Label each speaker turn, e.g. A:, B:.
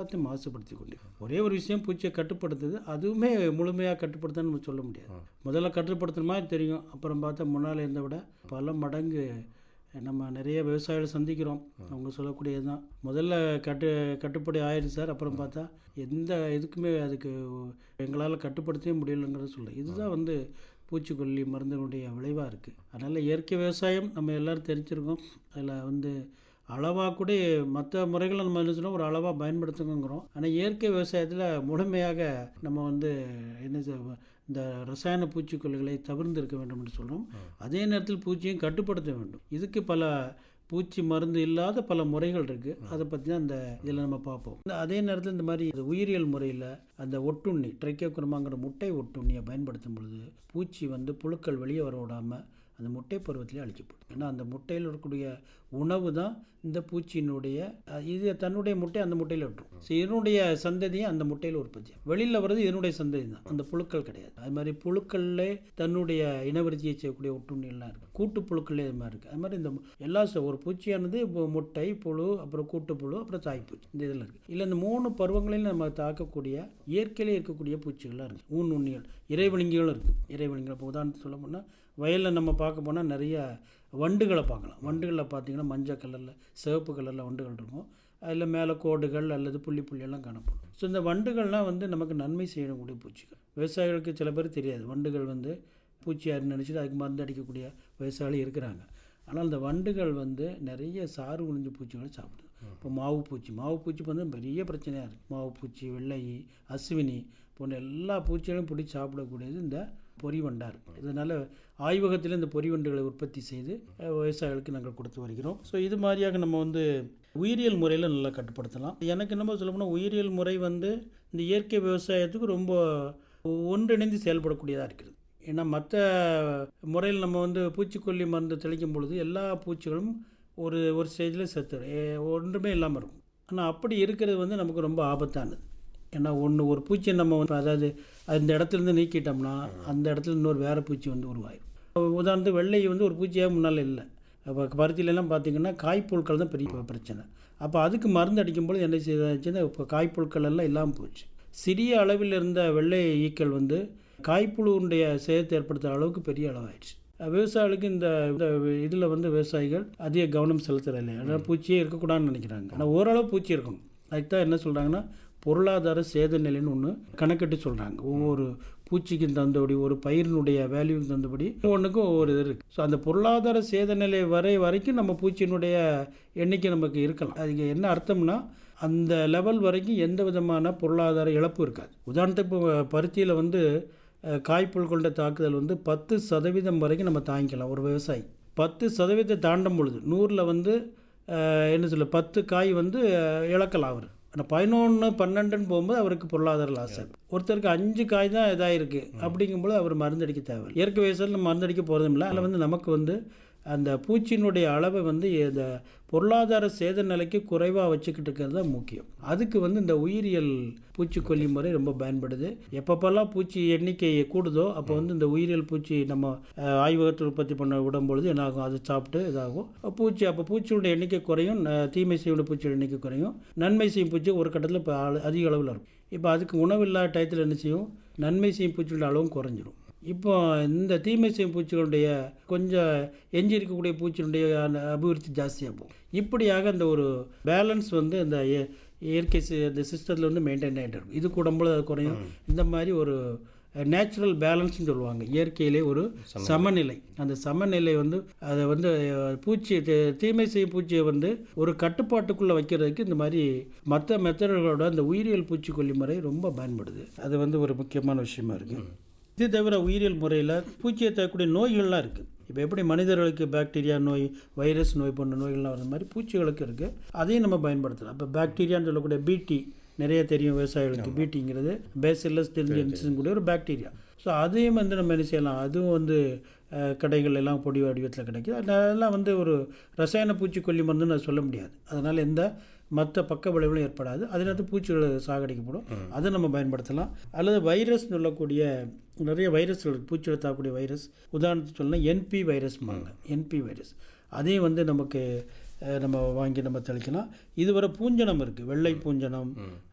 A: எல்லாத்தையும் மாசுபடுத்தி கொண்டு ஒரே ஒரு விஷயம் பூச்சியை கட்டுப்படுத்துது அதுவுமே முழுமையாக கட்டுப்படுத்தன்னு நம்ம சொல்ல முடியாது முதல்ல கட்டுப்படுத்துற மாதிரி தெரியும் அப்புறம் பார்த்தா முன்னால் இருந்த விட பல மடங்கு நம்ம நிறைய விவசாயிகள் சந்திக்கிறோம் அவங்க சொல்லக்கூடியது தான் முதல்ல கட்டு கட்டுப்படி ஆயிடுச்சு சார் அப்புறம் பார்த்தா எந்த இதுக்குமே அதுக்கு எங்களால் கட்டுப்படுத்தவே முடியலைங்கிறத சொல்ல இதுதான் வந்து பூச்சிக்கொல்லி மருந்தினுடைய விளைவாக இருக்குது அதனால் இயற்கை விவசாயம் நம்ம எல்லோரும் தெரிஞ்சிருக்கோம் அதில் வந்து அளவாக கூட மற்ற முறைகளை நம்ம என்ன சொன்னால் ஒரு அளவாக பயன்படுத்துங்கிறோம் ஆனால் இயற்கை விவசாயத்தில் முழுமையாக நம்ம வந்து என்ன செய்ய- இந்த ரசாயன பூச்சிக்கொல்லிகளை தவிர்த்து இருக்க வேண்டும் என்று சொல்கிறோம் அதே நேரத்தில் பூச்சியும் கட்டுப்படுத்த வேண்டும் இதுக்கு பல பூச்சி மருந்து இல்லாத பல முறைகள் இருக்குது அதை பற்றி தான் இந்த இதில் நம்ம பார்ப்போம் இந்த அதே நேரத்தில் இந்த மாதிரி இது உயிரியல் முறையில் அந்த ஒட்டுண்ணி ட்ரைக்கோகுரமாங்கிற முட்டை ஒட்டுண்ணியை பயன்படுத்தும் பொழுது பூச்சி வந்து புழுக்கள் வெளியே வர விடாமல் அந்த முட்டை பருவத்திலே அழிக்கப்படும் ஏன்னா அந்த முட்டையில் இருக்கக்கூடிய உணவு தான் இந்த பூச்சியினுடைய அஹ், இது தன்னுடைய முட்டை அந்த முட்டையில் விட்டுரும் ஸோ இதனுடைய சந்ததியை அந்த முட்டையில் உற்பத்தி ஆகும். வெளியில் வர்றது இதனுடைய சந்ததி தான் அந்த புழுக்கள் கிடையாது அது மாதிரி புழுக்கள்லே தன்னுடைய இனவருத்தியை செய்யக்கூடிய ஒட்டுண்ணிகள்லாம் இருக்குது கூட்டு புழுக்களே இது மாதிரி இருக்குது அது மாதிரி இந்த மு- எல்லா ச- ஒரு பூச்சியானது இப்போ முட்டை புழு அப்புறம் கூட்டுப்புழு அப்புறம் தாய்ப்பூச்சி இந்த இதில் இருக்குது இல்லை இந்த மூணு பருவங்களையும் நம்ம தாக்கக்கூடிய இயற்கையிலே இருக்கக்கூடிய பூச்சிகள்லாம் இருக்குது ஊன் உண்ணிகள் இறைவிழுங்கிகளும் இருக்குது இறைவிழுங்கிகள் இப்போ உதாரணத்துக்கு சொல்ல போனால் வயலில் நம்ம பார்க்க போனால் நிறைய வண்டுகளை பார்க்கலாம் வண்டுகளில் பார்த்தீங்கன்னா மஞ்சள் கலரில் சிவப்பு கலரில் வண்டுகள் இருக்கும் அதில் மேலே கோடுகள் அல்லது புள்ளி புள்ளியெல்லாம் காணப்படும் ஸோ இந்த வண்டுகள்லாம் வந்து நமக்கு நன்மை செய்யக்கூடிய பூச்சிகள் விவசாயிகளுக்கு சில பேர் தெரியாது வண்டுகள் வந்து பூச்சியாருன்னு நினச்சிட்டு அதுக்கு மருந்து அடிக்கக்கூடிய விவசாயிகள் இருக்கிறாங்க ஆனால் இந்த வண்டுகள் வந்து நிறைய சாறு உறிஞ்சு பூச்சிகளை சாப்பிடுது இப்போ மாவு பூச்சி மாவு பூச்சி வந்து பெரிய பிரச்சனையாக இருக்குது மாவு பூச்சி வெள்ளை அஸ்வினி போன்ற எல்லா பூச்சிகளையும் பிடிச்சி சாப்பிடக்கூடியது இந்த பொறிவண்டாக இருக்குது இதனால் ஆய்வகத்தில் இந்த பொறிவண்டுகளை உற்பத்தி செய்து அஹ், விவசாயிகளுக்கு நாங்கள் கொடுத்து வருகிறோம் ஸோ இது மாதிரியாக நம்ம வந்து உயிரியல் முறையில் நல்லா கட்டுப்படுத்தலாம் எனக்கு என்னமோ சொல்ல போனால் உயிரியல் முறை வந்து இந்த இயற்கை விவசாயத்துக்கு ரொம்ப ஒன்றிணைந்து செயல்படக்கூடியதாக இருக்குது ஏன்னா மற்ற முறையில் நம்ம வந்து பூச்சிக்கொல்லி மருந்து தெளிக்கும் பொழுது எல்லா பூச்சிகளும் ஒரு ஒரு ஸ்டேஜில் செத்துரும் ஏ- ஒன்றுமே இல்லாமல் இருக்கும் ஆனால் அப்படி இருக்கிறது வந்து நமக்கு ரொம்ப ஆபத்தானது ஏன்னா ஒன்று ஒரு பூச்சியை நம்ம வந்து அதாவது அந்த இடத்துலேருந்து நீக்கிட்டோம்னா அந்த இடத்துல இன்னொரு வேறு பூச்சி வந்து உருவாயிடும் உதாரணத்துக்கு வெள்ளை வந்து ஒரு பூச்சியாக முன்னால் இல்லை அப்போ பருத்தியிலலாம் பார்த்தீங்கன்னா காய்ப்புழுக்கள் தான் பெரிய பிரச்சனை அப்போ அதுக்கு மருந்து அடிக்கும்போது என்ன செய்தாச்சுன்னா இப்போ காய்ப்புழுக்கள் எல்லாம் இல்லாமல் போச்சு சிறிய அளவில் இருந்த வெள்ளை ஈக்கள் வந்து காய்ப்புழுவுடைய சேதத்தை ஏற்படுத்துகிற அளவுக்கு பெரிய அளவாயிடுச்சு விவசாயிகளுக்கு இந்த இந்த இதில் வந்து விவசாயிகள் அதிக கவனம் செலுத்துறது இல்லை அதனால் பூச்சியே இருக்கக்கூடாதுன்னு நினைக்கிறாங்க ஆனால் ஓரளவு பூச்சி இருக்கணும் அதுக்கு தான் என்ன சொல்கிறாங்கன்னா பொருளாதார சேத நிலைன்னு ஒன்று கணக்கிட்டு சொல்கிறாங்க ஒவ்வொரு பூச்சிக்கும் தந்தபடி ஒரு பயிரினுடைய வேல்யூக்கு தந்தபடி ஒவ்வொன்றுக்கும் ஒவ்வொரு இது இருக்குது ஸோ அந்த பொருளாதார சேத நிலை வரை வரைக்கும் நம்ம பூச்சியினுடைய எண்ணிக்கை நமக்கு இருக்கலாம் அதுக்கு என்ன அர்த்தம்னா அந்த லெவல் வரைக்கும் எந்த விதமான பொருளாதார இழப்பு இருக்காது உதாரணத்துக்கு இப்போ பருத்தியில் வந்து அஹ், காய்ப்புழுக்களோட தாக்குதல் வந்து பத்து சதவீதம் வரைக்கும் நம்ம தாங்கிக்கலாம் ஒரு விவசாயி பத்து சதவீதத்தை தாண்டும் பொழுது நூறில் வந்து அஹ், என்ன சொல்ல பத்து காய் வந்து அஹ், இழக்கலாம் அவர் ஆனால் பதினொன்று பன்னெண்டுன்னு போகும்போது அவருக்கு பொருளாதார லாஸ் ஆகும் ஒருத்தருக்கு அஞ்சு காய் தான் இதாகிருக்கு அப்படிங்கும்போது அவர் மருந்தடிக்க தேவை இயற்கை விவசாயத்தில் நம்ம மருந்தடிக்க போகிறதும் இல்லை அதில் வந்து நமக்கு வந்து அந்த பூச்சியினுடைய அளவை வந்து இந்த பொருளாதார சேத நிலைக்கு குறைவாக வச்சுக்கிட்டு இருக்கிறது தான் முக்கியம் அதுக்கு வந்து இந்த உயிரியல் பூச்சிக்கொல்லி முறை ரொம்ப பயன்படுது எப்பப்பெல்லாம் பூச்சி எண்ணிக்கை கூடுதோ அப்போ வந்து இந்த உயிரியல் பூச்சி நம்ம அஹ், ஆய்வகத்தில் உற்பத்தி பண்ண விடும்பொழுது என்ன ஆகும் அது சாப்பிட்டு இதாகும் பூச்சி அப்போ பூச்சியோட எண்ணிக்கை குறையும் ந- தீமை செய்யும் பூச்சியோட எண்ணிக்கை குறையும் நன்மை செய்யும் பூச்சி ஒரு கட்டத்தில் இப்போ அதிக அளவில் இருக்கும் இப்போ அதுக்கு உணவில்லாத டயத்தில் என்ன செய்யும் நன்மை செய்யும் பூச்சியோட அளவும் குறைஞ்சிரும் இப்போ இந்த தீமை செய்யும் பூச்சிகளுடைய கொஞ்சம் எஞ்சி இருக்கக்கூடிய பூச்சிகளுடைய அந்த அபிவிருத்தி ஜாஸ்தியாக போகும் இப்படியாக அந்த ஒரு பேலன்ஸ் வந்து இந்த இய- இயற்கை சி- இந்த சிஸ்டத்தில் வந்து மெயின்டைன் ஆகிட்டு இருக்கும் இது கூடும்போது அது குறையும் இந்த மாதிரி ஒரு நேச்சுரல் பேலன்ஸ்னு சொல்லுவாங்க இயற்கையிலே ஒரு சமநிலை அந்த சமநிலை வந்து அதை வந்து அஹ், பூச்சி தீ- தீமை செய்யும் பூச்சியை வந்து ஒரு கட்டுப்பாட்டுக்குள்ளே வைக்கிறதுக்கு இந்த மாதிரி மற்ற மெத்தடுகளோட அந்த உயிரியல் பூச்சிக்கொல்லி முறை ரொம்ப பயன்படுது அது வந்து ஒரு முக்கியமான விஷயமா இருக்குது இது தவிர உயிரியல் முறையில் பூச்சியை தரக்கூடிய நோய்கள்லாம் இருக்குது இப்போ எப்படி மனிதர்களுக்கு பாக்டீரியா நோய் வைரஸ் நோய் போன்ற நோய்கள்லாம் வர மாதிரி பூச்சிகளுக்கு இருக்குது அதையும் நம்ம பயன்படுத்தலாம் இப்போ பாக்டீரியான்னு சொல்லக்கூடிய பிடி நிறைய தெரியும் விவசாயிகளுக்கு பிடிங்கிறது பேசில்லஸ் தெரிஞ்சு கூட ஒரு பாக்டீரியா ஸோ அதையும் வந்து நம்ம என்ன செய்யலாம் அதுவும் வந்து அஹ், கடைகள் எல்லாம் பொடி வடிவத்தில் கிடைக்குது அதெல்லாம் வந்து ஒரு ரசாயன பூச்சிக்கொல்லி மருந்துன்னு நான் சொல்ல முடியாது அதனால் எந்த மற்ற பக்க விளைவுகளும் ஏற்படாது அதனால பூச்சிகள் சாகடிக்கப்படும் அதை நம்ம பயன்படுத்தலாம் அல்லது வைரஸ் சொல்லக்கூடிய நிறைய வைரஸ்கள் இருக்கு. பூச்சிகளை தாக்கக்கூடிய வைரஸ் உதாரணத்துக்கு சொல்லலாம் என்பி வைரஸ்மாங்க என்பி வைரஸ் அதையும் வந்து நமக்கு அஹ், நம்ம வாங்கி நம்ம தெளிக்கலாம் இதுவரை பூஞ்சனம் இருக்குது வெள்ளை பூஞ்சனம்